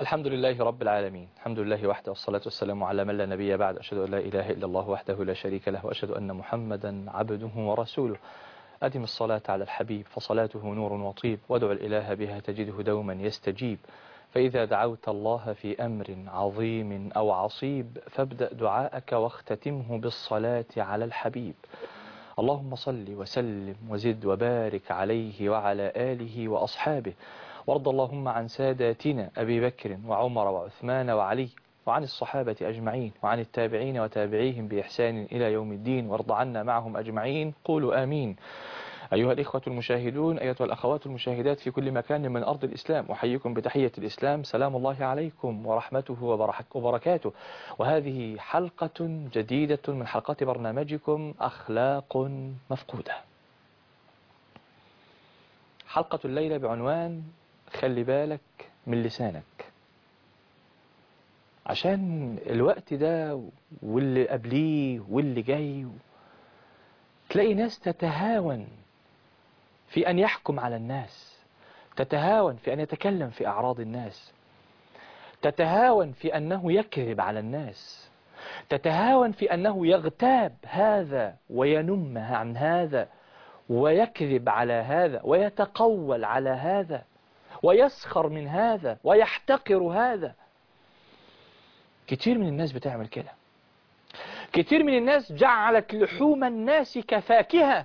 الحمد لله رب العالمين الحمد لله وحده والصلاة والسلام على من لا نبي بعد أشهد أن لا إله إلا الله وحده لا شريك له وأشهد أن محمدا عبده ورسوله أدم الصلاة على الحبيب فصلاته نور وطيب وادع الإله بها تجده دوما يستجيب فإذا دعوت الله في أمر عظيم أو عصيب فابدأ دعاءك واختتمه بالصلاة على الحبيب اللهم صل وسلم وزد وبارك عليه وعلى آله وأصحابه وارض اللهم عن ساداتنا أبي بكر وعمر وعثمان وعلي وعن الصحابة أجمعين وعن التابعين وتابعيهم بإحسان إلى يوم الدين وارض عنا معهم أجمعين قولوا آمين أيها الإخوة المشاهدون أيها الأخوات المشاهدات في كل مكان من أرض الإسلام أحييكم بتحية الإسلام سلام الله عليكم ورحمته وبركاته وهذه حلقة جديدة من حلقات برنامجكم أخلاق مفقودة حلقة الليلة بعنوان خلي بالك من لسانك عشان الوقت ده واللي قبليه واللي جاي تلاقي ناس تتهاون في أن يحكم على الناس تتهاون في أن يتكلم في أعراض الناس تتهاون في أنه يكذب على الناس تتهاون في أنه يغتاب هذا وينم عن هذا ويكذب على هذا ويتقول على هذا ويسخر من هذا ويحتقر هذا كتير من الناس بتعمل كده كتير من الناس جعلت لحوم الناس كفاكهة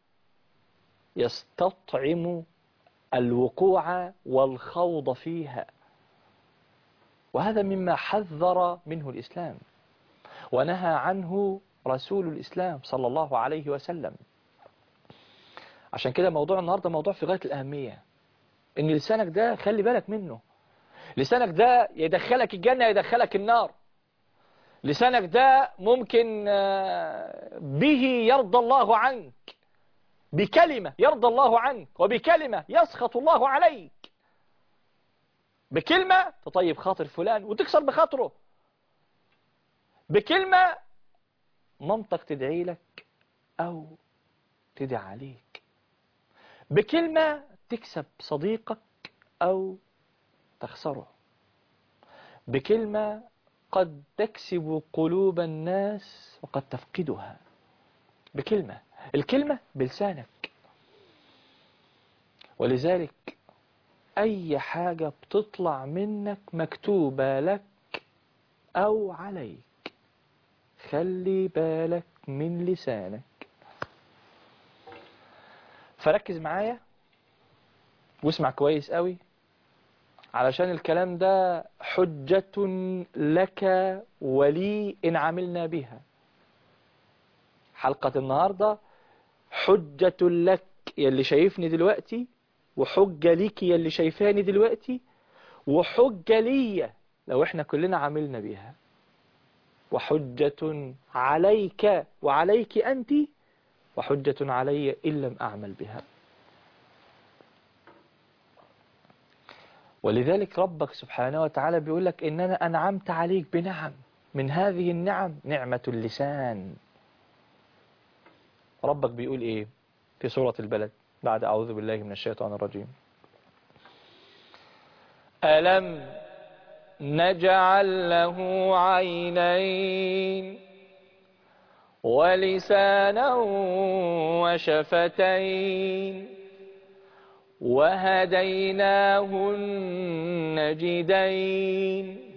يستطعم الوقوع والخوض فيها وهذا مما حذر منه الإسلام ونهى عنه رسول الإسلام صلى الله عليه وسلم عشان كده موضوع النهاردة موضوع في غاية الأهمية إن لسانك ده خلي بالك منه لسانك ده يدخلك الجنة يدخلك النار لسانك ده ممكن به يرضى الله عنك بكلمة يرضى الله عنك وبكلمة يسخط الله عليك بكلمة تطيب خاطر فلان وتكسر بخاطره بكلمة مامتك تدعي لك أو تدعي عليك بكلمة تكسب صديقك أو تخسره بكلمة قد تكسب قلوب الناس وقد تفقدها بكلمة الكلمة بلسانك ولذلك أي حاجة بتطلع منك مكتوبة لك أو عليك خلي بالك من لسانك فركز معايا واسمع كويس قوي علشان الكلام ده حجة لك ولي إن عملنا بها حلقة النهاردة حجة لك يلي شايفني دلوقتي وحجة ليك يلي شايفاني دلوقتي وحجة ليا لو احنا كلنا عملنا بها وحجة عليك وعليك أنت وحجة علي إن لم أعمل بها ولذلك ربك سبحانه وتعالى بيقول لك إن أنا أنعمت عليك بنعم من هذه النعم نعمة اللسان ربك بيقول إيه في سورة البلد بعد أعوذ بالله من الشيطان الرجيم ألم نجعل له عينين ولسانا وشفتين وهديناه النجدين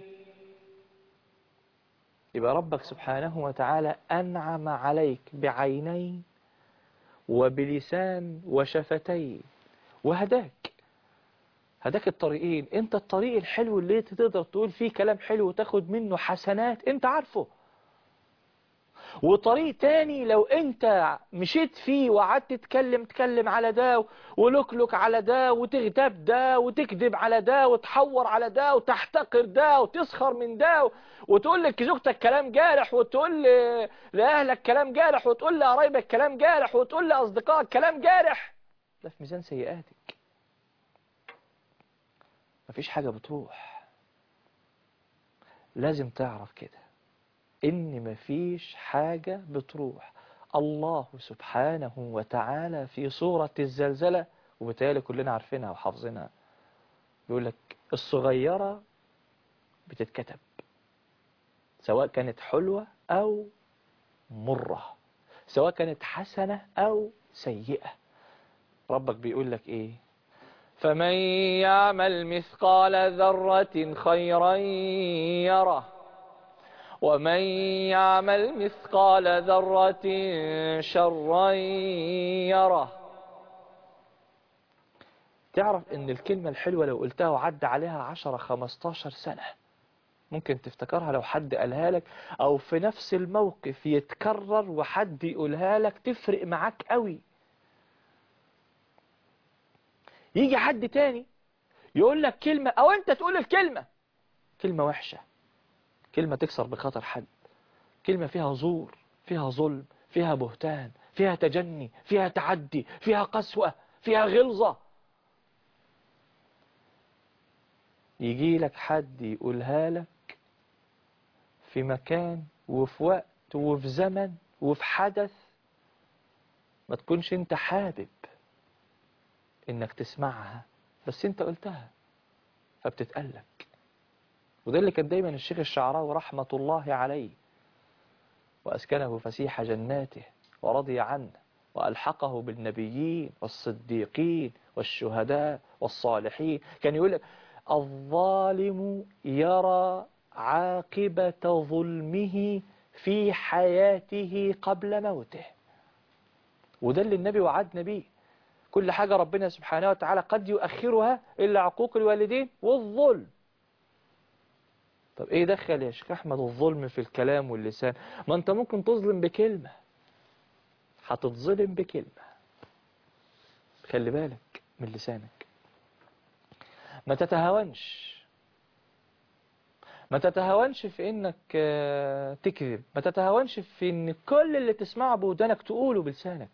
يبقى ربك سبحانه وتعالى أنعم عليك بعينين وبلسان وشفتين وهداك هداك الطريقين انت الطريق الحلو اللي انت تقدر تقول فيه كلام حلو وتاخد منه حسنات انت عارفه وطريق تاني لو انت مشيت فيه وقعدت تتكلم تكلم على ده ولكلك على ده وتغتاب ده وتكذب على ده وتحور على ده وتحتقر ده وتسخر من ده وتقول لك زوجتك كلام جارح وتقول لأهلك كلام جارح وتقول لقرايبك كلام جارح وتقول لأصدقائك كلام جارح ده في ميزان سيئاتك مفيش حاجة بتروح لازم تعرف كده إن مفيش حاجة بتروح الله سبحانه وتعالى في سورة الزلزلة وبالتالي كلنا عارفينها وحافظينها بيقول لك الصغيرة بتتكتب سواء كانت حلوة أو مرة سواء كانت حسنة أو سيئة ربك بيقول لك إيه فمن يعمل مثقال ذرة خيرا يره ومن يعمل مثقال ذرة شرا يره تعرف ان الكلمة الحلوة لو قلتها وعدى عليها عشرة خمستاشر سنة ممكن تفتكرها لو حد قالها لك او في نفس الموقف يتكرر وحد يقولها لك تفرق معاك قوي يجي حد تاني يقول لك كلمة او انت تقول الكلمة كلمة وحشة كلمة تكسر بخاطر حد كلمة فيها زور فيها ظلم فيها بهتان فيها تجني فيها تعدي فيها قسوة فيها غلظة يجي لك حد يقولها لك في مكان وفي وقت وفي زمن وفي حدث ما تكونش انت حابب انك تسمعها بس انت قلتها فبتتقلك وده اللي كان دايما الشيخ الشعراوي رحمة الله عليه وأسكنه فسيح جناته ورضي عنه وألحقه بالنبيين والصديقين والشهداء والصالحين كان يقول لك الظالم يرى عاقبة ظلمه في حياته قبل موته وده اللي النبي وعدنا بيه كل حاجة ربنا سبحانه وتعالى قد يؤخرها إلا عقوق الوالدين والظلم طب ايه دخل يا شيخ احمد الظلم في الكلام واللسان ما انت ممكن تظلم بكلمة هتتظلم بكلمة خلي بالك من لسانك ما تتهاونش ما تتهاونش في انك آه، تكذب ما تتهاونش في ان كل اللي تسمعه بودانك تقوله بلسانك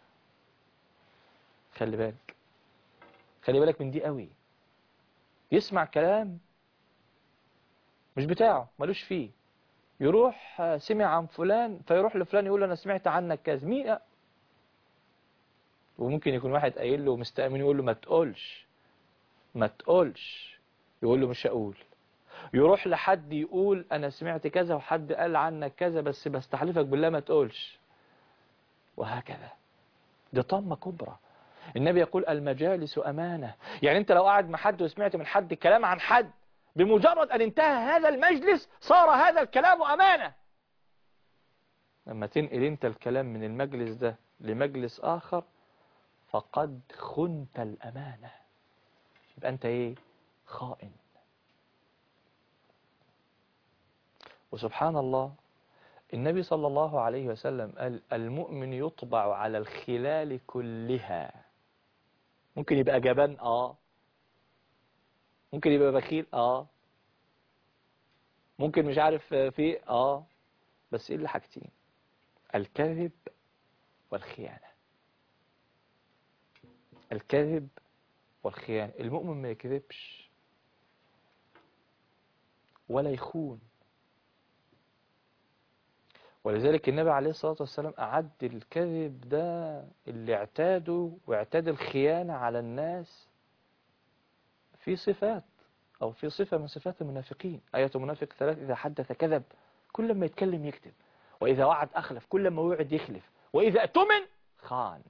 خلي بالك خلي بالك من دي قوي يسمع كلام مش بتاعه ملوش فيه يروح آه، سمع عن فلان فيروح لفلان يقول له انا سمعت عنك كذا مين آه. وممكن يكون واحد قايل له مستأمن يقول له ما تقولش ما تقولش يقول له مش هقول يروح لحد يقول انا سمعت كذا وحد قال عنك كذا بس بستحلفك بالله ما تقولش وهكذا دي طامة كبرى النبي يقول المجالس أمانة يعني انت لو قاعد مع حد وسمعت من حد كلام عن حد بمجرد أن انتهى هذا المجلس صار هذا الكلام أمانة لما تنقل انت الكلام من المجلس ده لمجلس آخر فقد خنت الأمانة يبقى أنت إيه خائن وسبحان الله النبي صلى الله عليه وسلم قال المؤمن يطبع على الخلال كلها ممكن يبقى جبان اه ممكن يبقى بخيل اه ممكن مش عارف في اه بس الا حاجتين الكذب والخيانة الكذب والخيانة المؤمن ما يكذبش ولا يخون ولذلك النبي عليه الصلاة والسلام أعد الكذب ده اللي اعتادوا واعتاد الخيانة على الناس في صفات أو في صفة من صفات المنافقين آية المنافق ثلاث إذا حدث كذب كل ما يتكلم يكذب وإذا وعد أخلف كل ما وعد يخلف وإذا اؤتمن خان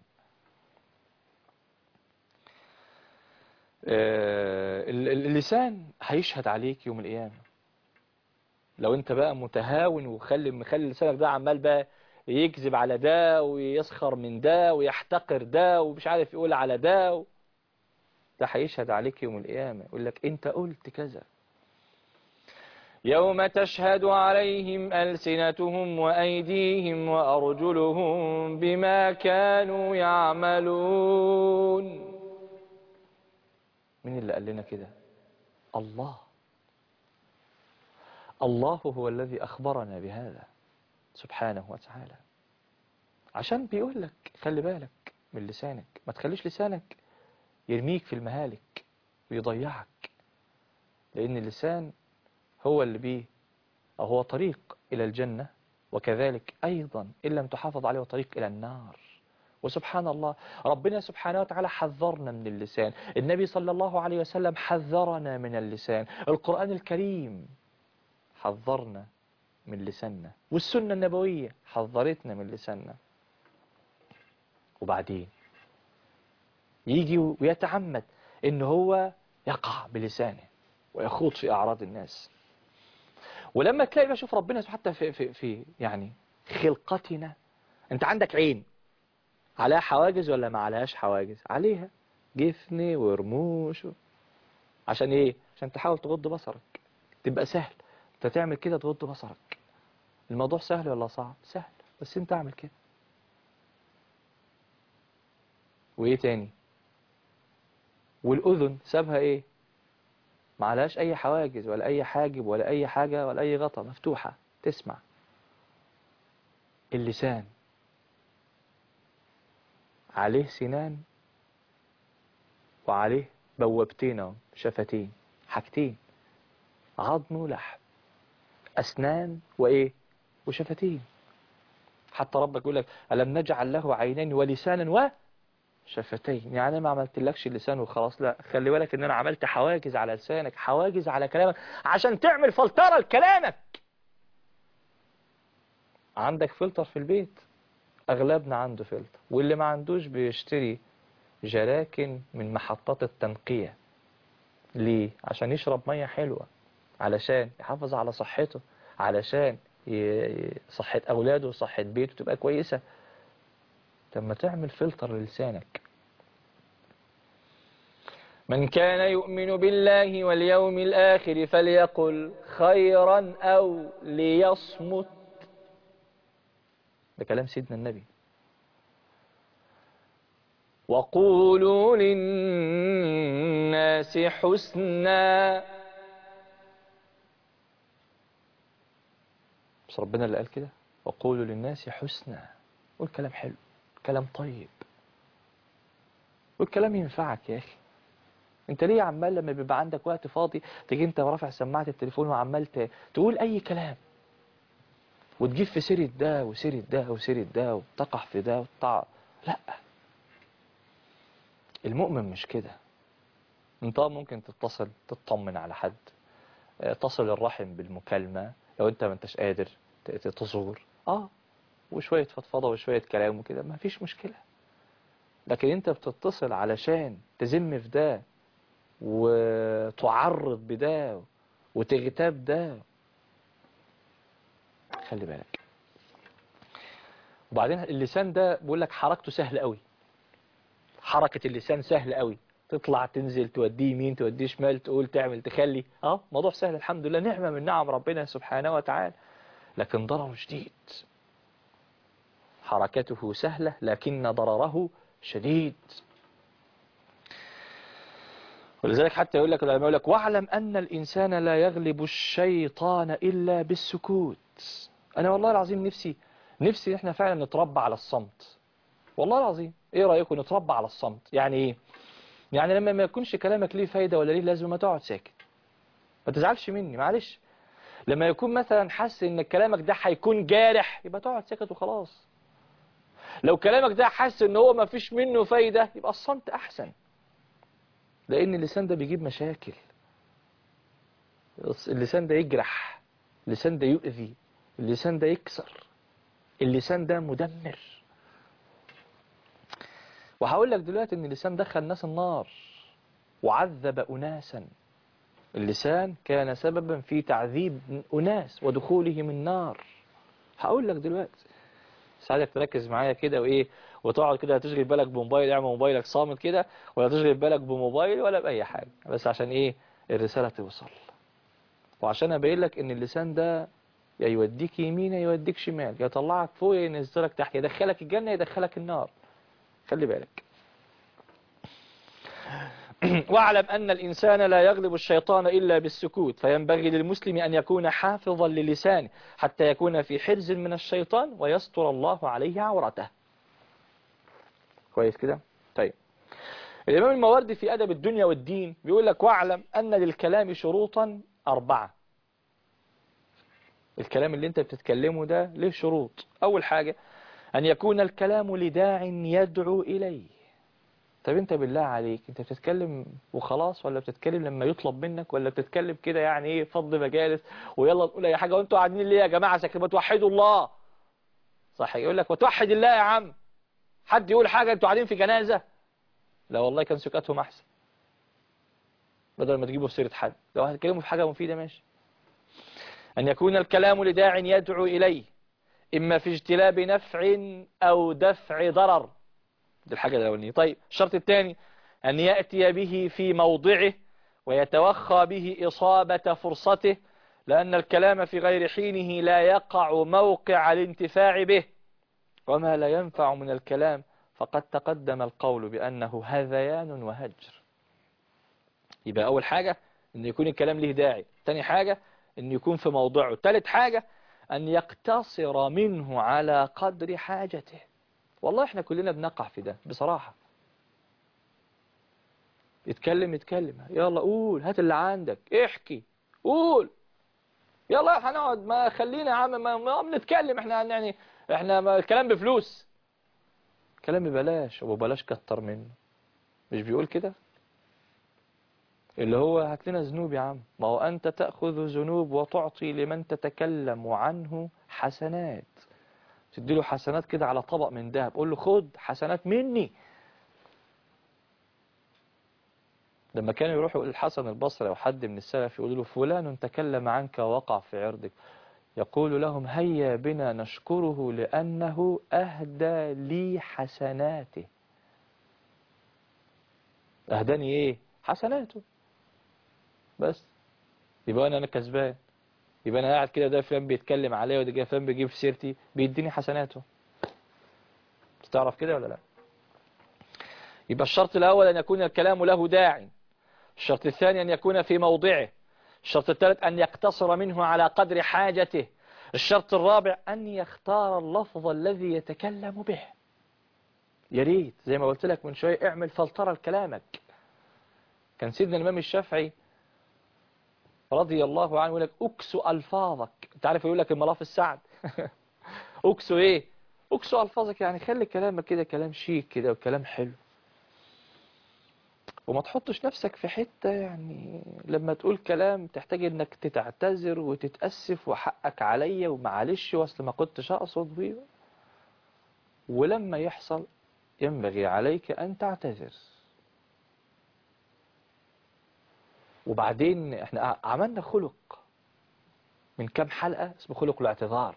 آه، ال- ال- اللسان هيشهد عليك يوم القيامة لو انت بقى متهاون وخلي مخلي لسانك ده عمال بقى يكذب على ده ويسخر من ده ويحتقر ده ومش عارف يقول على ده و... ده هيشهد عليك يوم القيامة يقول لك انت قلت كذا يوم تشهد عليهم ألسنتهم وأيديهم وأرجلهم بما كانوا يعملون مين اللي قال لنا كده الله الله هو الذي أخبرنا بهذا سبحانه وتعالى عشان بيقول لك خلي بالك من لسانك ما تخليش لسانك يرميك في المهالك ويضيعك لأن اللسان هو اللي بيه أو هو طريق إلى الجنة وكذلك أيضا إن لم تحافظ عليه هو طريق إلى النار وسبحان الله ربنا سبحانه وتعالى حذرنا من اللسان النبي صلى الله عليه وسلم حذرنا من اللسان القرآن الكريم حذرنا من لساننا والسنة النبوية حذرتنا من لساننا وبعدين يجي ويتعمد ان هو يقع بلسانه ويخوض في اعراض الناس ولما تلاقي بقى شوف ربنا حتى في, في, في يعني خلقتنا انت عندك عين عليها حواجز ولا ما عليهاش حواجز عليها جفن ورموش و... عشان ايه عشان تحاول تغض بصرك تبقى سهل انت تعمل كده تغض بصرك الموضوع سهل ولا صعب سهل بس انت اعمل كده وايه تاني والاذن سابها ايه ما عليهاش اي حواجز ولا اي حاجب ولا اي حاجة ولا اي غطا مفتوحة تسمع اللسان عليه سنان وعليه بوابتين اهو شفتين حاجتين عظم ولحم أسنان وإيه وشفتين حتى ربك يقول لك ألم نجعل له عينين ولسانا وشفتين يعني ما عملت لكش لسان وخلاص لا خلي بالك ان انا عملت حواجز على لسانك حواجز على كلامك عشان تعمل فلترة لكلامك عندك فلتر في البيت اغلبنا عنده فلتر واللي ما عندوش بيشتري جراكن من محطات التنقية ليه عشان يشرب مية حلوة علشان يحافظ على صحته علشان صحة أولاده وصحة بيته تبقى كويسة لما تعمل فلتر للسانك من كان يؤمن بالله واليوم الآخر فليقل خيرا أو ليصمت ده كلام سيدنا النبي وقولوا للناس حسنا بس ربنا اللي قال كده وقولوا للناس حسنا والكلام حلو كلام طيب والكلام ينفعك يا أخي انت ليه عمال لما بيبقى عندك وقت فاضي تيجي انت ورافع سماعة التليفون وعمال تقول اي كلام وتجيب في سيرة ده وسيرة ده وسيرة ده وتقع في ده وتقع لا المؤمن مش كده انت ممكن تتصل تطمن على حد تصل الرحم بالمكالمة لو انت ما انتش قادر تزور اه وشوية فضفضة وشوية كلام وكده ما فيش مشكلة لكن انت بتتصل علشان تزم في ده وتعرض بده وتغتاب ده خلي بالك وبعدين اللسان ده بيقول لك حركته سهل قوي حركة اللسان سهل قوي تطلع تنزل توديه يمين توديه شمال تقول تعمل تخلي اه موضوع سهل الحمد لله نعمة من نعم ربنا سبحانه وتعالى لكن ضرره شديد حركته سهلة لكن ضرره شديد ولذلك حتى يقول لك العلماء يقول لك واعلم أن الإنسان لا يغلب الشيطان إلا بالسكوت أنا والله العظيم نفسي نفسي إحنا فعلا نتربى على الصمت والله العظيم إيه رأيكم نتربى على الصمت يعني إيه يعني لما ما يكونش كلامك ليه فايدة ولا ليه لازم ما تقعد ساكت ما تزعلش مني معلش لما يكون مثلا حاسس ان كلامك ده هيكون جارح يبقى تقعد ساكت وخلاص لو كلامك ده حاسس ان هو ما فيش منه فايدة يبقى الصمت احسن لان اللسان ده بيجيب مشاكل اللسان ده يجرح اللسان ده يؤذي اللسان ده يكسر اللسان ده مدمر وهقول لك دلوقتي ان اللسان دخل ناس النار وعذب أناسا اللسان كان سببا في تعذيب أناس ودخولهم النار هقول لك دلوقتي ساعدك تركز معايا كده وايه وتقعد كده تشغل بالك بموبايل اعمل موبايلك صامت كده ولا تشغل بالك بموبايل ولا بأي حاجة بس عشان ايه الرسالة توصل وعشان ابين لك ان اللسان ده يا يوديك يمين يا يوديك شمال يطلعك فوق يا ينزلك تحت يدخلك الجنة يدخلك النار خلي بالك واعلم أن الإنسان لا يغلب الشيطان إلا بالسكوت فينبغي للمسلم أن يكون حافظا للسانه حتى يكون في حرز من الشيطان ويستر الله عليه عورته كويس كده طيب الإمام المواردي في أدب الدنيا والدين بيقول لك واعلم أن للكلام شروطا أربعة الكلام اللي انت بتتكلمه ده له شروط أول حاجة أن يكون الكلام لداع يدعو إليه طب انت بالله عليك انت بتتكلم وخلاص ولا بتتكلم لما يطلب منك ولا بتتكلم كده يعني ايه فض مجالس ويلا تقول اي حاجه وانتوا قاعدين ليه يا جماعه ساكتين ما توحدوا الله صح يقول لك وتوحد الله يا عم حد يقول حاجه انتوا قاعدين في جنازه لا والله كان سكاتهم احسن بدل ما تجيبوا في سيره حد لو هتتكلموا في حاجه مفيده ماشي ان يكون الكلام لداع يدعو اليه اما في اجتلاب نفع او دفع ضرر دي الحاجة الأولانية طيب الشرط الثاني أن يأتي به في موضعه ويتوخى به إصابة فرصته لأن الكلام في غير حينه لا يقع موقع الانتفاع به وما لا ينفع من الكلام فقد تقدم القول بأنه هذيان وهجر يبقى أول حاجة أن يكون الكلام له داعي ثاني حاجة أن يكون في موضعه ثالث حاجة أن يقتصر منه على قدر حاجته والله احنا كلنا بنقع في ده بصراحة اتكلم اتكلم يلا قول هات اللي عندك احكي قول يلا هنقعد ما خلينا يا عم ما, ما بنتكلم احنا يعني احنا ما الكلام بفلوس كلام ببلاش وببلاش كتر منه مش بيقول كده اللي هو هات لنا ذنوب يا عم ما هو أنت تأخذ ذنوب وتعطي لمن تتكلم عنه حسنات تديله حسنات كده على طبق من ذهب قول له خد حسنات مني لما كانوا يروحوا الحسن البصري أو حد من السلف يقولوا له فلان تكلم عنك ووقع في عرضك يقول لهم هيا بنا نشكره لأنه أهدى لي حسناته أهداني إيه حسناته بس يبقى أنا أنا كسبان يبقى أنا قاعد كده ده فلان بيتكلم عليا وده فلان بيجيب في سيرتي بيديني حسناته تعرف كده ولا لا يبقى الشرط الأول أن يكون الكلام له داعي الشرط الثاني أن يكون في موضعه الشرط الثالث أن يقتصر منه على قدر حاجته الشرط الرابع أن يختار اللفظ الذي يتكلم به يا ريت زي ما قلت لك من شوية اعمل فلترة لكلامك كان سيدنا الإمام الشافعي رضي الله عنه يقول لك أكسو ألفاظك أنت عارف يقول لك الملاف السعد أكسو إيه أكسو ألفاظك يعني خلي كلامك كده كلام شيك كده وكلام حلو وما تحطش نفسك في حتة يعني لما تقول كلام تحتاج انك تتعتذر وتتأسف وحقك عليا ومعلش واصل ما كنتش اقصد بيه ولما يحصل ينبغي عليك ان تعتذر وبعدين احنا عملنا خلق من كام حلقة اسمه خلق الاعتذار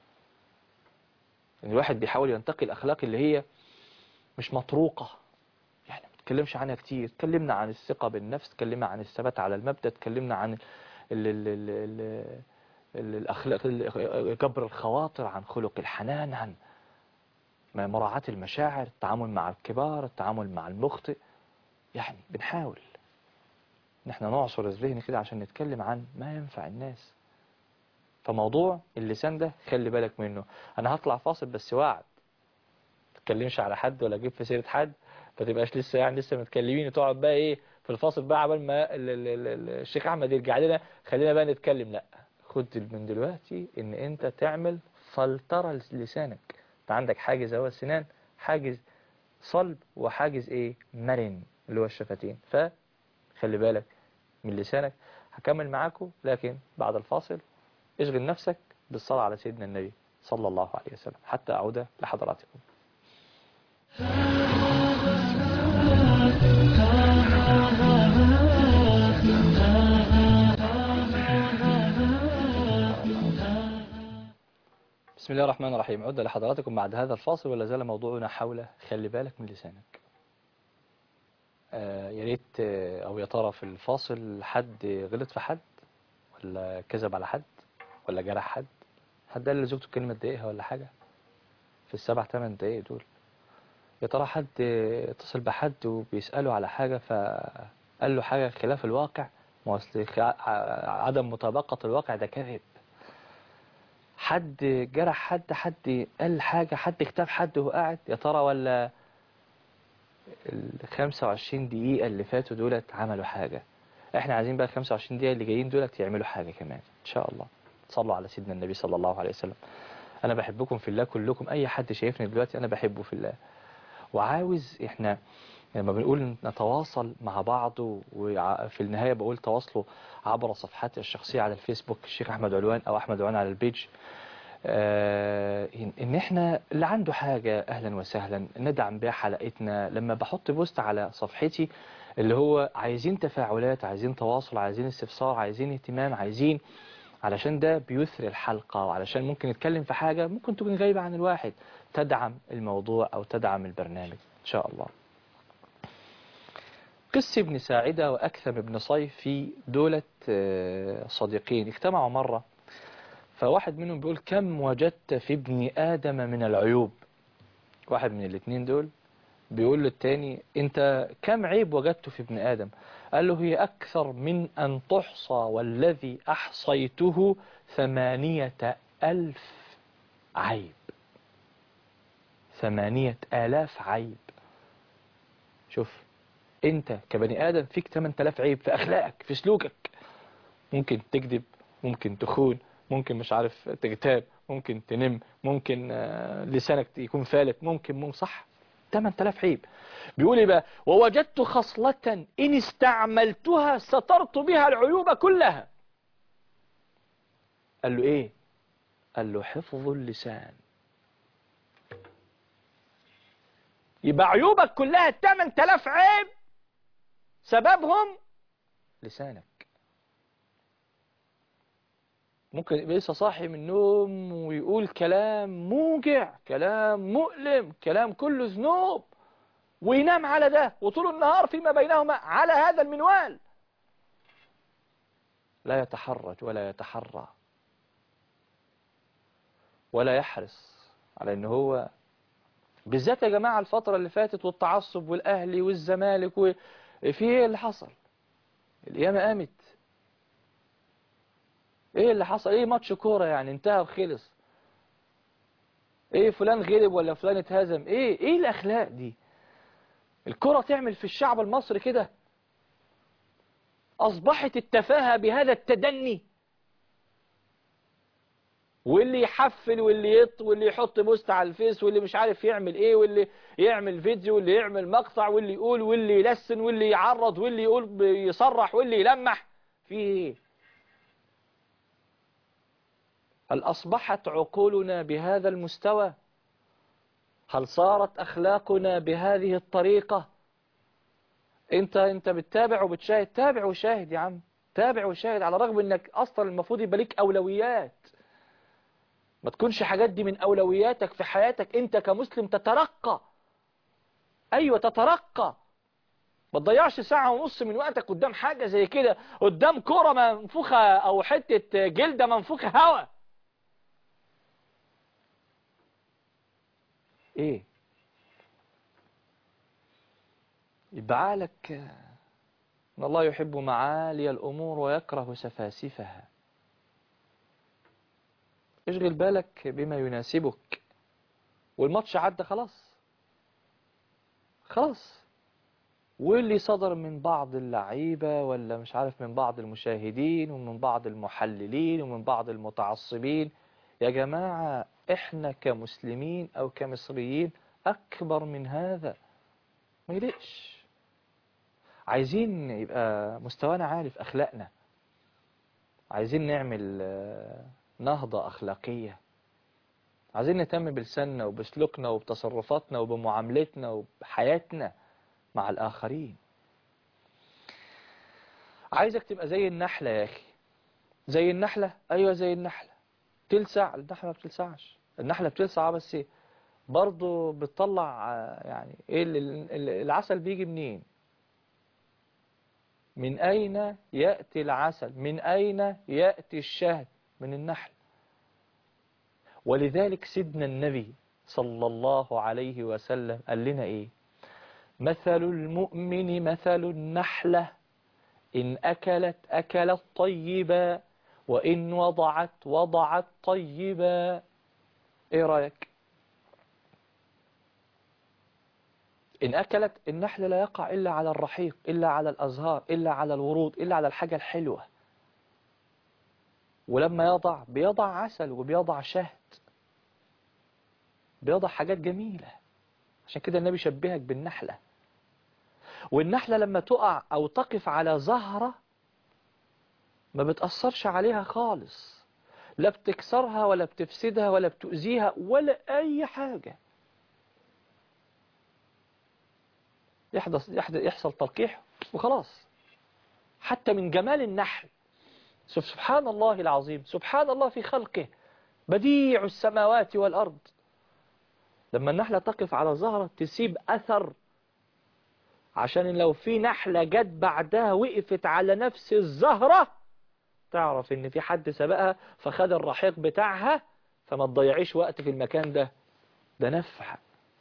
ان الواحد بيحاول ينتقي الاخلاق اللي هي مش مطروقة يعني ما تكلمش عنها كتير تكلمنا عن الثقة بالنفس تكلمنا عن الثبات على المبدأ تكلمنا عن ال ال ال ال ال الأخلاق جبر الخواطر عن خلق الحنان عن مراعاة المشاعر التعامل مع الكبار التعامل مع المخطئ يعني بنحاول ان احنا نعصر الذهن كده عشان نتكلم عن ما ينفع الناس فموضوع اللسان ده خلي بالك منه انا هطلع فاصل بس وعد تتكلمش على حد ولا اجيب في سيرة حد ما تبقاش لسه يعني لسه متكلمين وتقعد بقى ايه في الفاصل بقى عبال ما ال ال ال الشيخ احمد يرجع لنا خلينا بقى نتكلم لا خد من دلوقتي ان انت تعمل فلترة لسانك انت عندك حاجز هو السنان حاجز صلب وحاجز ايه مرن اللي هو الشفتين فخلي بالك من لسانك هكمل معاكم لكن بعد الفاصل اشغل نفسك بالصلاة على سيدنا النبي صلى الله عليه وسلم حتى أعود لحضراتكم بسم الله الرحمن الرحيم عدنا لحضراتكم بعد هذا الفاصل ولا زال موضوعنا حول خلي بالك من لسانك آه يا ريت آه او يا ترى في الفاصل حد غلط في حد ولا كذب على حد ولا جرح حد حد قال لزوجته كلمة ضايقها ولا حاجة في السبع ثمان دقايق دول يا ترى حد اتصل بحد وبيسأله على حاجة فقال له حاجة خلاف الواقع ما اصل عدم مطابقة الواقع ده كذب حد جرح حد حد قال حاجة حد اكتب حد وهو قاعد يا ترى ولا ال 25 دقيقة اللي فاتوا دولت عملوا حاجة احنا عايزين بقى ال 25 دقيقة اللي جايين دولت يعملوا حاجة كمان ان شاء الله صلوا على سيدنا النبي صلى الله عليه وسلم انا بحبكم في الله كلكم اي حد شايفني دلوقتي انا بحبه في الله وعاوز احنا لما بنقول نتواصل مع بعض وفي النهاية بقول تواصلوا عبر صفحاتي الشخصية على الفيسبوك الشيخ أحمد علوان أو أحمد علوان على البيج آه، إن إحنا اللي عنده حاجة أهلا وسهلا ندعم بها حلقتنا لما بحط بوست على صفحتي اللي هو عايزين تفاعلات عايزين تواصل عايزين استفسار عايزين اهتمام عايزين علشان ده بيثري الحلقة وعلشان ممكن نتكلم في حاجة ممكن تكون غايبة عن الواحد تدعم الموضوع أو تدعم البرنامج إن شاء الله قس بن ساعدة وأكثم بن صيف في دولة آه، صديقين اجتمعوا مرة فواحد منهم بيقول كم وجدت في ابن آدم من العيوب واحد من الاثنين دول بيقول للتاني انت كم عيب وجدته في ابن آدم قال له هي أكثر من أن تحصى والذي أحصيته ثمانية ألف عيب ثمانية آلاف عيب شوف انت كبني آدم فيك 8000 عيب في أخلاقك في سلوكك ممكن تكذب ممكن تخون ممكن مش عارف تغتاب ممكن تنم ممكن آه، لسانك يكون فالت ممكن ممكن صح 8000 عيب بيقول ايه بقى ووجدت خصلة إن استعملتها سترت بها العيوب كلها قال له ايه قال له حفظ اللسان يبقى عيوبك كلها 8000 عيب سببهم لسانك ممكن يبقى لسه صاحي من النوم ويقول كلام موجع كلام مؤلم كلام كله ذنوب وينام على ده وطول النهار فيما بينهما على هذا المنوال لا يتحرج ولا يتحرى ولا يحرص على ان هو بالذات يا جماعة الفترة اللي فاتت والتعصب والأهلي والزمالك وفي ايه اللي حصل القيامة قامت ايه اللي حصل ايه ماتش كورة يعني انتهى وخلص ايه فلان غلب ولا فلان اتهزم ايه ايه الاخلاق دي الكرة تعمل في الشعب المصري كده اصبحت التفاهة بهذا التدني واللي يحفل واللي يط واللي يحط بوست على الفيس واللي مش عارف يعمل ايه واللي يعمل فيديو واللي يعمل مقطع واللي يقول واللي يلسن واللي يعرض واللي يقول يصرح واللي يلمح في ايه هل أصبحت عقولنا بهذا المستوى هل صارت أخلاقنا بهذه الطريقة انت انت بتتابع وبتشاهد تابع وشاهد يا عم تابع وشاهد على الرغم انك اصلا المفروض يبقى ليك اولويات ما تكونش حاجات دي من اولوياتك في حياتك انت كمسلم تترقى ايوه تترقى ما تضيعش ساعة ونص من وقتك قدام حاجة زي كده قدام كرة منفوخة او حتة جلدة منفوخة هوا ايه يبقى عقلك ان الله يحب معالي الامور ويكره سفاسفها اشغل بالك بما يناسبك والماتش عدى خلاص خلاص واللي صدر من بعض اللعيبة ولا مش عارف من بعض المشاهدين ومن بعض المحللين ومن بعض المتعصبين يا جماعة احنا كمسلمين او كمصريين اكبر من هذا ما يلقش عايزين يبقى مستوانا عالي في اخلاقنا عايزين نعمل آه، نهضة اخلاقية عايزين نهتم بلساننا وبسلوكنا وبتصرفاتنا وبمعاملتنا وبحياتنا مع الاخرين عايزك تبقى زي النحلة يا اخي زي النحلة ايوه زي النحلة تلسع النحلة ما بتلسعش النحلة بتلسع بس برضه بتطلع آه، يعني ايه ال- ال- العسل بيجي منين من اين يأتي العسل من اين يأتي الشهد من النحل ولذلك سيدنا النبي صلى الله عليه وسلم قال لنا ايه مثل المؤمن مثل النحلة إن أكلت أكلت طيبا وإن وضعت وضعت طيبا إيه رأيك إن أكلت النحل لا يقع إلا على الرحيق إلا على الأزهار إلا على الورود إلا على الحاجة الحلوة ولما يضع بيضع عسل وبيضع شهد بيضع حاجات جميلة عشان كده النبي شبهك بالنحلة والنحلة لما تقع أو تقف على زهرة ما بتأثرش عليها خالص لا بتكسرها ولا بتفسدها ولا بتؤذيها ولا أي حاجة يحدث يحدث يحصل تلقيح وخلاص حتى من جمال النحل سبحان الله العظيم سبحان الله في خلقه بديع السماوات والأرض لما النحلة تقف على زهرة تسيب أثر عشان لو في نحلة جت بعدها وقفت على نفس الزهرة تعرف ان في حد سبقها فخد الرحيق بتاعها فما تضيعيش وقت في المكان ده ده نفع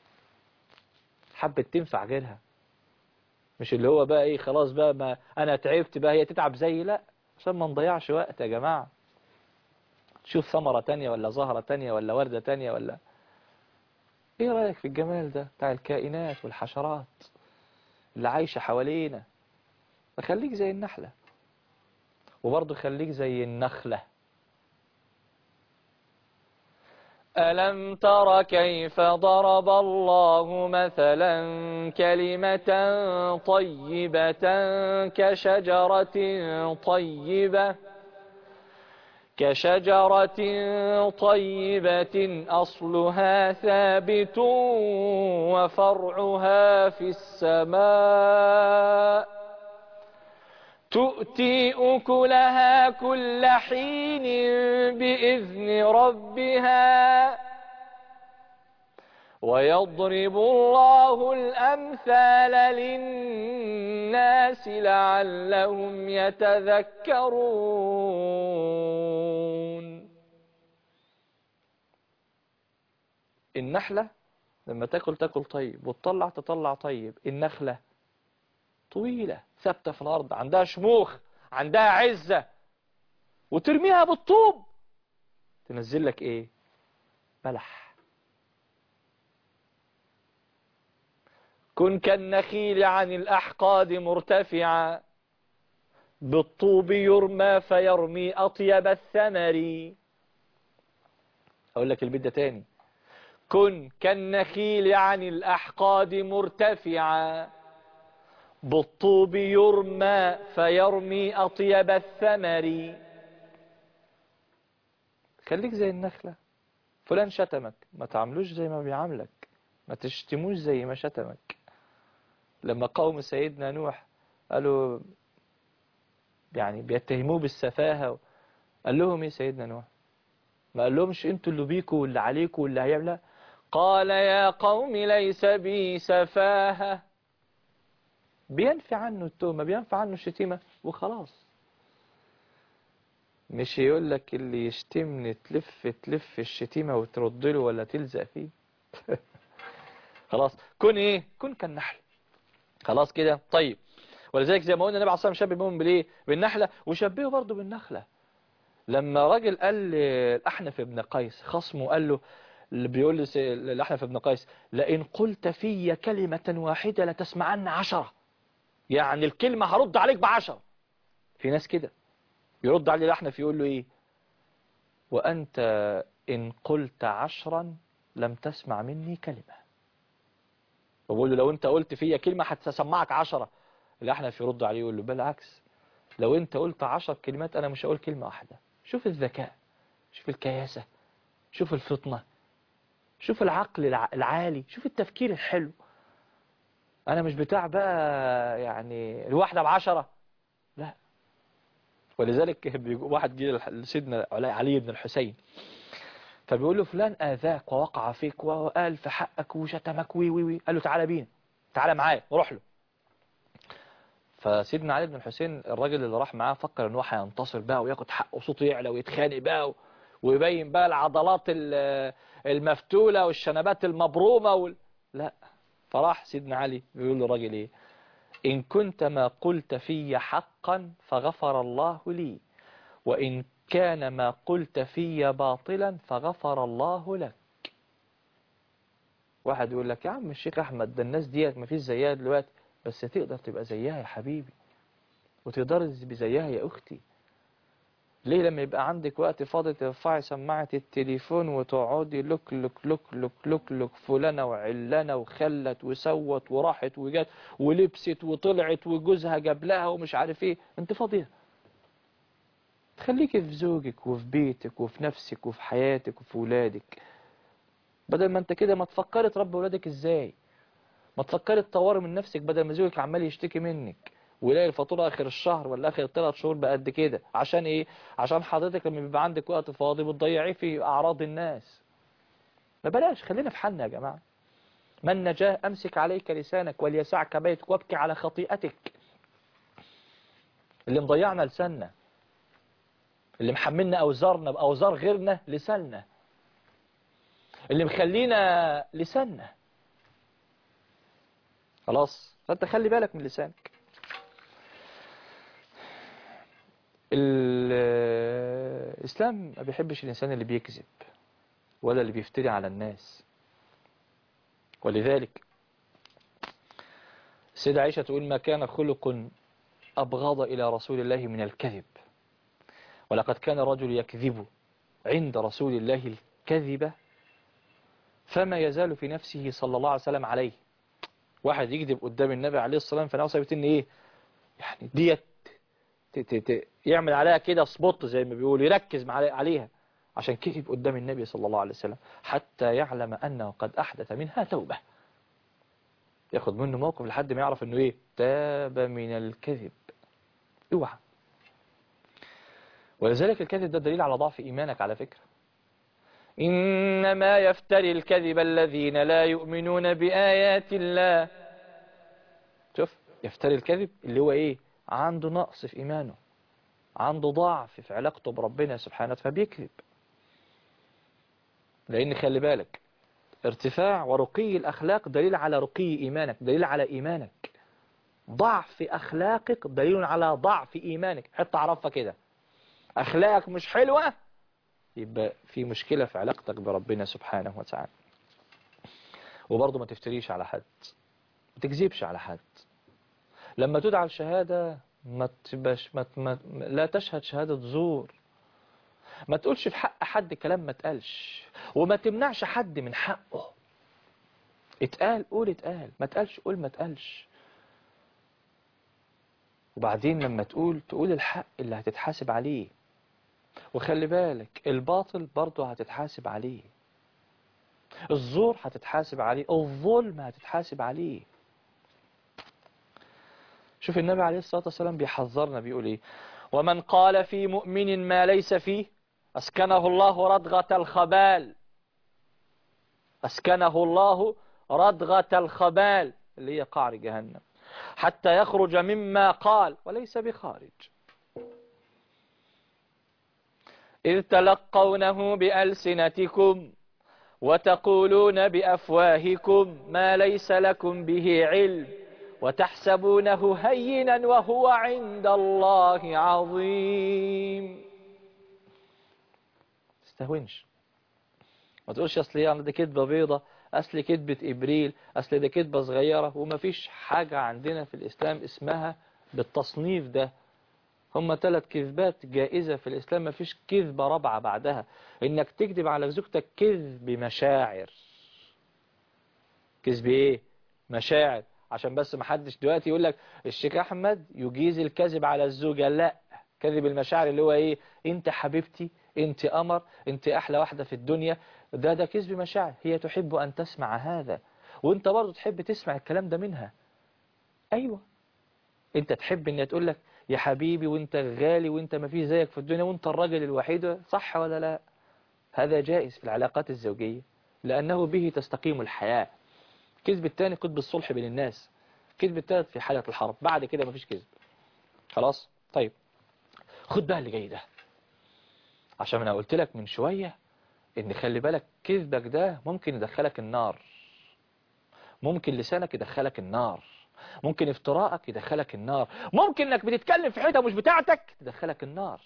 حبت تنفع غيرها مش اللي هو بقى ايه خلاص بقى ما انا تعبت بقى هي تتعب زي لا عشان ما نضيعش وقت يا جماعة شوف ثمرة تانية ولا زهرة تانية ولا وردة تانية ولا ايه رأيك في الجمال ده بتاع الكائنات والحشرات اللي عايشة حوالينا فخليك زي النحلة وبرضه خليك زي النخلة ألم تر كيف ضرب الله مثلا كلمة طيبة كشجرة طيبة كشجرة طيبة أصلها ثابت وفرعها في السماء تؤتي أكلها كل حين بإذن ربها ويضرب الله الأمثال للناس لعلهم يتذكرون النحلة لما تاكل تاكل طيب وتطلع تطلع طيب النخلة طويلة ثابتة في الأرض عندها شموخ عندها عزة وترميها بالطوب تنزل لك ايه بلح كن كالنخيل عن الأحقاد مرتفعا بالطوب يرمى فيرمي أطيب الثمر أقول لك البيت ده تاني كن كالنخيل عن الأحقاد مرتفعا بالطوب يرمى فيرمي أطيب الثمر خليك زي النخلة فلان شتمك ما تعملوش زي ما بيعاملك ما تشتموش زي ما شتمك لما قوم سيدنا نوح قالوا يعني بيتهموه بالسفاهة قال لهم ايه سيدنا نوح ما قال لهمش انتوا اللي بيكوا واللي عليكوا واللي هيعمل قال يا قوم ليس بي سفاهة بينفي عنه التهمة بينفي عنه الشتيمة وخلاص مش يقول لك اللي يشتمني تلف تلف الشتيمة وترد له ولا تلزق فيه خلاص كن ايه كن كالنحل خلاص كده طيب ولذلك زي ما قلنا النبي عليه الصلاه والسلام شبه المؤمن بالايه بالنحله وشبهه برضه بالنخله لما راجل قال الاحنف بن قيس خصمه قال له اللي بيقول للاحنف بن قيس لئن قلت في كلمة واحدة لتسمعن عشرة يعني الكلمة هرد عليك بعشرة في ناس كده يرد عليه الأحنف يقول له إيه وأنت إن قلت عشرا لم تسمع مني كلمة بقول له لو أنت قلت فيا كلمة هتسمعك عشرة الأحنف يرد عليه يقول له بالعكس لو أنت قلت عشر كلمات أنا مش هقول كلمة واحدة شوف الذكاء شوف الكياسة شوف الفطنة شوف العقل العالي شوف التفكير الحلو انا مش بتاع بقى يعني الواحدة بعشرة لا ولذلك واحد جه لسيدنا علي بن الحسين فبيقول له فلان آذاك ووقع فيك وقال في حقك وشتمك وي وي وي قال له تعالى بينا تعالى معايا وروح له فسيدنا علي بن الحسين الراجل اللي راح معاه فكر ان هو هينتصر بقى وياخد حقه وصوته يعلى ويتخانق بقى ويبين بقى العضلات المفتولة والشنبات المبرومة وال... لا فراح سيدنا علي بيقول له راجل ايه إن كنت ما قلت في حقا فغفر الله لي وإن كان ما قلت في باطلا فغفر الله لك واحد يقول لك يا عم الشيخ أحمد ده الناس ديت ما فيش زيها دلوقتي بس تقدر تبقى زيها يا حبيبي وتقدر تبقى زيها يا أختي ليه لما يبقى عندك وقت فاضي ترفعي سماعة التليفون وتقعدي لك لك لك لك لك لك فلانة وعلانة وخلت وسوت وراحت وجت ولبست وطلعت وجوزها جاب لها ومش عارف ايه انت فاضية خليكي في زوجك وفي بيتك وفي نفسك وفي حياتك وفي ولادك بدل ما انت كده ما تفكري تربي ولادك ازاي ما تفكري تطوري من نفسك بدل ما زوجك عمال يشتكي منك ويلاقي الفاتوره اخر الشهر ولا اخر ثلاث شهور بقد كده عشان ايه عشان حضرتك لما بيبقى عندك وقت فاضي بتضيعيه في اعراض الناس ما بلاش خلينا في حالنا يا جماعه من نجاه امسك عليك لسانك وليسعك بيتك وابكي على خطيئتك اللي مضيعنا لساننا اللي محملنا اوزارنا باوزار غيرنا لساننا اللي مخلينا لساننا خلاص فانت خلي بالك من لسانك الإسلام ما بيحبش الإنسان اللي بيكذب ولا اللي بيفتري على الناس ولذلك السيدة عائشة تقول ما كان خلق أبغض إلى رسول الله من الكذب ولقد كان الرجل يكذب عند رسول الله الكذبة فما يزال في نفسه صلى الله عليه وسلم عليه واحد يكذب قدام النبي عليه الصلاة والسلام فنفسه بتن ايه يعني ديت ت- ت- ت- يعمل عليها كده سبوت زي ما بيقولوا يركز مع- عليها عشان كذب قدام النبي صلى الله عليه وسلم حتى يعلم أنه قد أحدث منها توبة ياخد منه موقف لحد ما يعرف انه ايه تاب من الكذب اوعى ولذلك الكذب ده دليل على ضعف ايمانك على فكرة انما يفتري الكذب الذين لا يؤمنون بآيات الله شوف يفتري الكذب اللي هو ايه عنده نقص في ايمانه عنده ضعف في علاقته بربنا سبحانه فبيكذب لان خلي بالك ارتفاع ورقي الأخلاق دليل على رقي إيمانك دليل على إيمانك ضعف أخلاقك دليل على ضعف إيمانك حتى عرفها كده أخلاقك مش حلوة يبقى في مشكلة في علاقتك بربنا سبحانه وتعالى وبرضه ما تفتريش على حد ما تكذبش على حد لما تدعى الشهادة ما تبقاش ما ما لا تشهد شهادة زور ما تقولش في حق حد كلام ما تقالش وما تمنعش حد من حقه اتقال قول اتقال ما تقالش قول ما تقالش وبعدين لما تقول تقول الحق اللي هتتحاسب عليه وخلي بالك الباطل برضه هتتحاسب عليه الزور هتتحاسب عليه الظلم هتتحاسب عليه شوف النبي عليه الصلاة والسلام بيحذرنا بيقول ايه ومن قال في مؤمن ما ليس فيه أسكنه الله ردغة الخبال أسكنه الله ردغة الخبال اللي هي قعر جهنم حتى يخرج مما قال وليس بخارج إذ تلقونه بألسنتكم وتقولون بأفواهكم ما ليس لكم به علم وتحسبونه هينا وهو عند الله عظيم تستهونش ما تقولش اصل ايه ده كدبه بيضه اصل كدبه ابريل اصل ده كدبه صغيره ومفيش حاجه عندنا في الاسلام اسمها بالتصنيف ده هم ثلاث كذبات جائزة في الإسلام مفيش كذبة رابعة بعدها إنك تكذب على زوجتك كذب مشاعر كذب إيه؟ مشاعر عشان بس محدش دلوقتي يقول لك الشيخ أحمد يجيز الكذب على الزوجة لا كذب المشاعر اللي هو إيه أنت حبيبتي أنت قمر أنت أحلى واحدة في الدنيا ده ده كذب مشاعر هي تحب أن تسمع هذا وأنت برضه تحب تسمع الكلام ده منها أيوة أنت تحب أن تقول لك يا حبيبي وانت غالي وانت ما فيش زيك في الدنيا وانت الراجل الوحيد صح ولا لا هذا جائز في العلاقات الزوجية لأنه به تستقيم الحياة كذب الثاني قطب الصلح بين الناس كذب الثالث في حالة الحرب بعد كده ما فيش كذب خلاص طيب خد بقى اللي جاي ده عشان انا قلت لك من شوية ان خلي بالك كذبك ده ممكن يدخلك النار ممكن لسانك يدخلك النار ممكن افتراءك يدخلك النار ممكن انك بتتكلم في حته مش بتاعتك تدخلك النار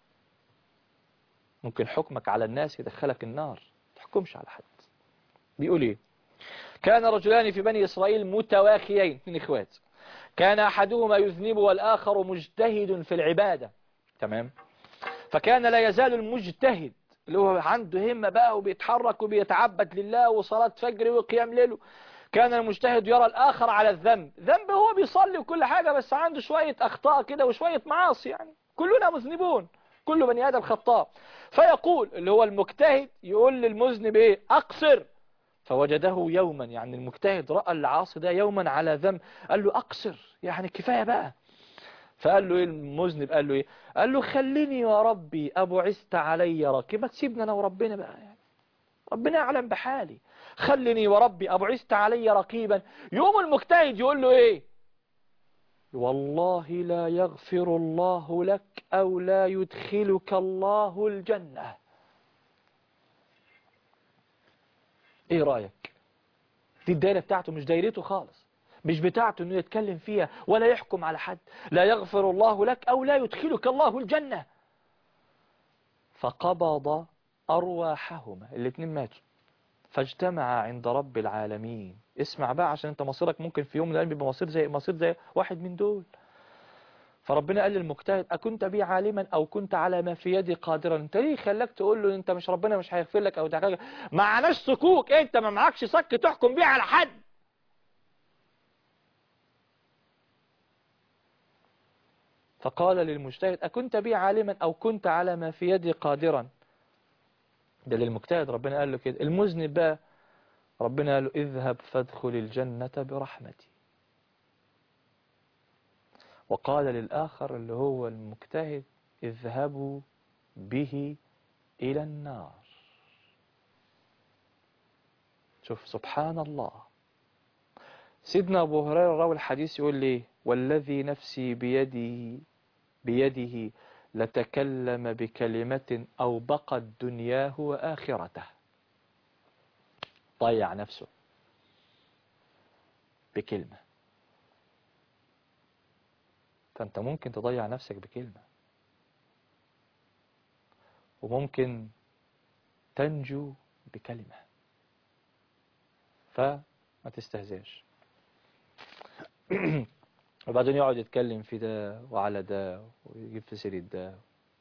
ممكن حكمك على الناس يدخلك النار ما تحكمش على حد بيقول ايه كان رجلان في بني اسرائيل متواخيين من اخوات كان احدهما يذنب والاخر مجتهد في العبادة تمام فكان لا يزال المجتهد اللي هو عنده همة بقى وبيتحرك وبيتعبد لله وصلاة فجر وقيام ليل كان المجتهد يرى الآخر على الذنب ذنب هو بيصلي وكل حاجة بس عنده شوية أخطاء كده وشوية معاصي يعني كلنا مذنبون كل بني آدم خطاء فيقول اللي هو المجتهد يقول للمذنب ايه أقصر فوجده يوما يعني المجتهد رأى العاصي ده يوما على ذنب قال له أقصر يعني كفاية بقى فقال له ايه المذنب قال له ايه قال له خليني يا ربي أبعثت علي رقيبا تسيبنا انا وربنا بقى يعني ربنا يعلم بحالي خلني وربي أبعثت علي رقيبا يوم المجتهد يقول له ايه والله لا يغفر الله لك أو لا يدخلك الله الجنة ايه رأيك دي الدائرة بتاعته مش دايرته خالص مش بتاعته انه يتكلم فيها ولا يحكم على حد لا يغفر الله لك او لا يدخلك الله الجنة فقبض ارواحهما الاثنين ماتوا فاجتمع عند رب العالمين اسمع بقى عشان انت مصيرك ممكن في يوم من الايام يبقى مصير زي مصير زي واحد من دول فربنا قال للمجتهد أكنت بي عالما أو كنت على ما في يدي قادرا انت ليه خلاك تقول له انت مش ربنا مش هيغفر لك أو ده معناش سكوك انت ما معكش صك تحكم بيه على حد فقال للمجتهد أكنت بي عالما أو كنت على ما في يدي قادرا ده للمجتهد ربنا قال له كده المذنب بقى ربنا قال له اذهب فادخل الجنة برحمتي وقال للآخر اللي هو المجتهد اذهبوا به إلى النار شوف سبحان الله سيدنا أبو هريرة راوي الحديث يقول لي والذي نفسي بيده بيده لتكلم بكلمة أو بقت دنياه وآخرته ضيع نفسه بكلمة فأنت ممكن تضيع نفسك بكلمة وممكن تنجو بكلمة فما تستهزاش وبعدين يقعد يتكلم في ده وعلى ده ويجيب في سيرة ده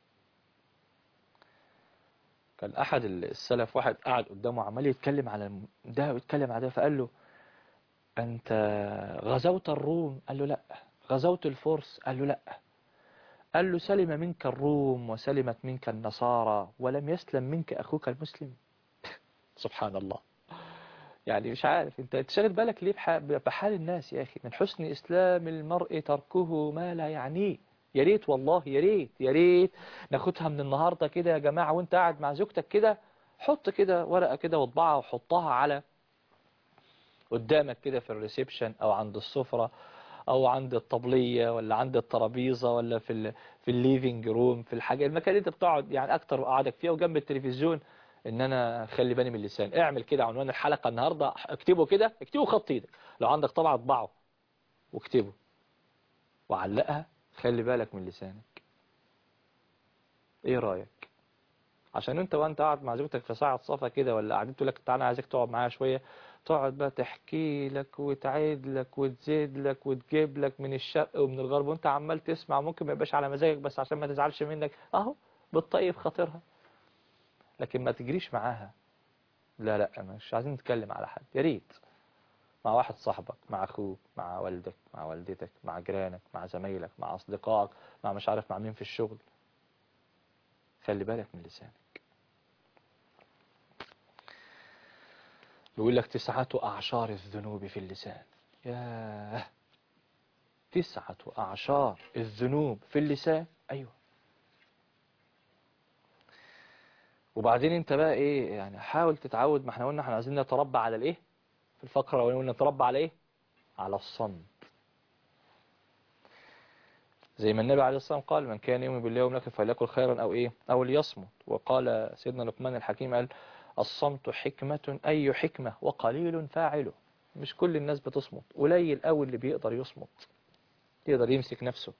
كان أحد السلف واحد قاعد قدامه عمال يتكلم على ده ويتكلم على ده فقال له أنت غزوت الروم قال له لأ غزوت الفرس قال له لأ قال له سلم منك الروم وسلمت منك النصارى ولم يسلم منك أخوك المسلم سبحان الله يعني مش عارف انت تشغل بالك ليه بحال الناس يا أخي من حسن إسلام المرء تركه ما لا يعنيه يا ريت والله يا ريت يا ريت ناخدها من النهاردة كده يا جماعة وانت قاعد مع زوجتك كده حط كده ورقة كده واطبعها وحطها على قدامك كده في الريسبشن او عند السفرة او عند الطبلية ولا عند الترابيزة ولا في ال في الليفينج روم في الحاجة المكان اللي انت بتقعد يعني اكتر قعدك فيها وجنب التلفزيون ان انا خلي بالي من اللسان اعمل كده عنوان الحلقة النهاردة اكتبه كده اكتبه خط ايدك لو عندك طبعا اطبعه واكتبه وعلقها خلي بالك من لسانك ايه رأيك عشان انت وانت قاعد مع زوجتك في ساعة صفا كده ولا قاعدين تقول لك تعالى عايزك تقعد معايا شوية تقعد بقى تحكي لك وتعيد لك وتزيد لك وتجيب لك من الشرق ومن الغرب وانت عمال تسمع ممكن ما يبقاش على مزاجك بس عشان ما تزعلش منك اهو بتطيب خاطرها لكن ما تجريش معاها لا لا مش عايزين نتكلم على حد يا ريت مع واحد صاحبك مع اخوك مع والدك مع والدتك مع جيرانك مع زمايلك مع اصدقائك مع مش عارف مع مين في الشغل خلي بالك من لسانك يقول لك تسعة أعشار الذنوب في اللسان ياه تسعة أعشار الذنوب في اللسان أيوة وبعدين انت بقى ايه يعني حاول تتعود ما احنا قلنا احنا عايزين نتربى على الايه في الفقرة قلنا نتربى على ايه على الصمت زي ما النبي عليه الصلاة والسلام قال من كان يؤمن بالله ويوم الآخر فليقل خيرا أو إيه أو ليصمت وقال سيدنا لقمان الحكيم قال الصمت حكمة أي حكمة وقليل فاعله مش كل الناس بتصمت قليل أوي اللي بيقدر يصمت يقدر يمسك نفسه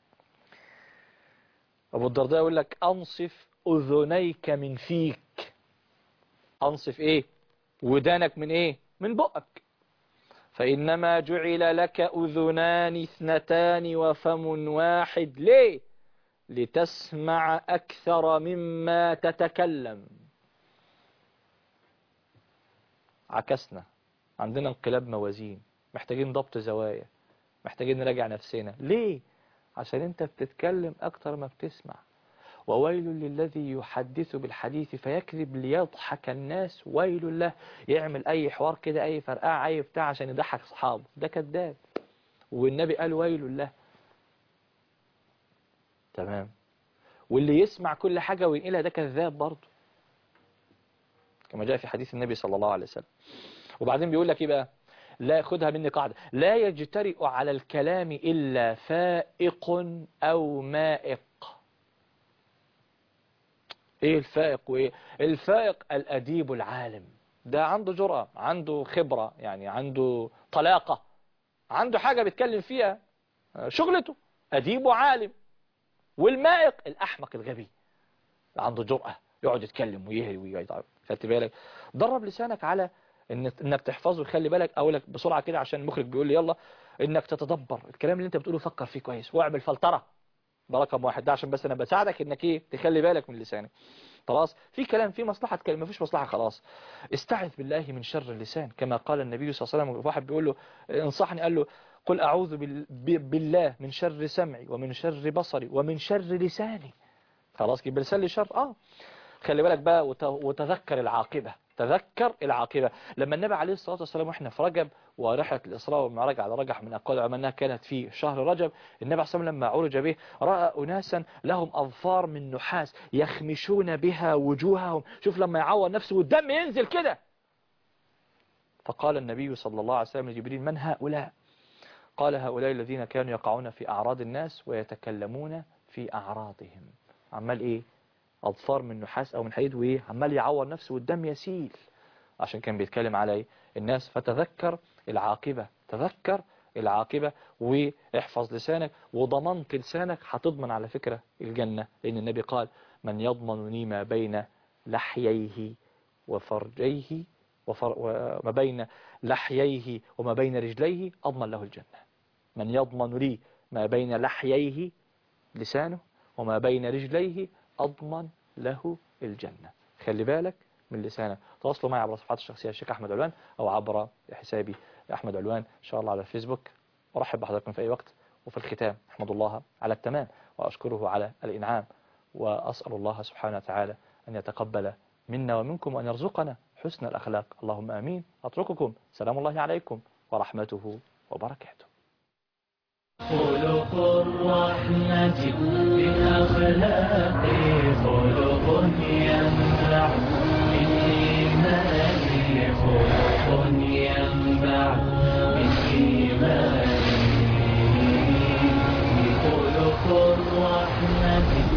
أبو الدرداء يقول لك أنصف أذنيك من فيك أنصف إيه ودانك من إيه من بقك فإنما جعل لك أذنان اثنتان وفم واحد ليه لتسمع أكثر مما تتكلم عكسنا عندنا انقلاب موازين محتاجين ضبط زوايا محتاجين نراجع نفسنا ليه عشان انت بتتكلم اكتر ما بتسمع وويل للذي يحدث بالحديث فيكذب ليضحك الناس ويل له يعمل اي حوار كده اي فرقعه اي بتاع عشان يضحك اصحابه ده كذاب والنبي قال ويل له تمام واللي يسمع كل حاجة وينقلها ده كذاب برضه كما جاء في حديث النبي صلى الله عليه وسلم وبعدين بيقول لك ايه بقى لا خدها مني قاعدة لا يجترئ على الكلام إلا فائق أو مائق ايه الفائق وايه الفائق الأديب العالم ده عنده جرأة عنده خبرة يعني عنده طلاقة عنده حاجة بيتكلم فيها شغلته أديب وعالم والمائق الأحمق الغبي عنده جرأة يقعد يتكلم ويهري ويتعب خدت بالك درب لسانك على إن انك تحفظه خلي بالك اقول لك بسرعه كده عشان المخرج بيقول لي يلا انك تتدبر الكلام اللي انت بتقوله فكر فيه كويس واعمل فلتره ده رقم واحد ده عشان بس انا بساعدك انك ايه تخلي بالك من لسانك خلاص في كلام في مصلحه تكلم مفيش مصلحه خلاص استعذ بالله من شر اللسان كما قال النبي صلى الله عليه وسلم واحد بيقول له انصحني قال له قل اعوذ بالله من شر سمعي ومن شر بصري ومن شر لساني خلاص كده لسان لي شر اه خلي بالك بقى وتذكر العاقبة تذكر العاقبة لما النبي عليه الصلاة والسلام واحنا في رجب ورحلة الإسراء والمعراج على رجح من أقوال عملناها كانت في شهر رجب النبي عليه الصلاة والسلام لما عرج به رأى أناسا لهم أظفار من نحاس يخمشون بها وجوههم شوف لما يعور نفسه والدم ينزل كده فقال النبي صلى الله عليه وسلم لجبريل من هؤلاء قال هؤلاء الذين كانوا يقعون في أعراض الناس ويتكلمون في أعراضهم عمال إيه أظفار من نحاس أو من حديد وإيه عمال يعور نفسه والدم يسيل عشان كان بيتكلم على الناس فتذكر العاقبة تذكر العاقبة واحفظ لسانك وضمنت لسانك هتضمن على فكرة الجنة لأن النبي قال من يضمنني ما بين لحييه وفرجيه وفر وما بين لحييه وما بين رجليه أضمن له الجنة من يضمن لي ما بين لحييه لسانه وما بين رجليه أضمن له الجنة خلي بالك من لسانك تواصلوا معي عبر صفحات الشخصية الشيخ أحمد علوان أو عبر حسابي أحمد علوان إن شاء الله على الفيسبوك أرحب بحضراتكم في أي وقت وفي الختام أحمد الله على التمام وأشكره على الإنعام وأسأل الله سبحانه وتعالى أن يتقبل منا ومنكم وأن يرزقنا حسن الأخلاق اللهم آمين أترككم سلام الله عليكم ورحمته وبركاته خلق الرحمة بالأخلاق خلق ينبع من إيمان خلق ينبع من إيمان خلق الرحمة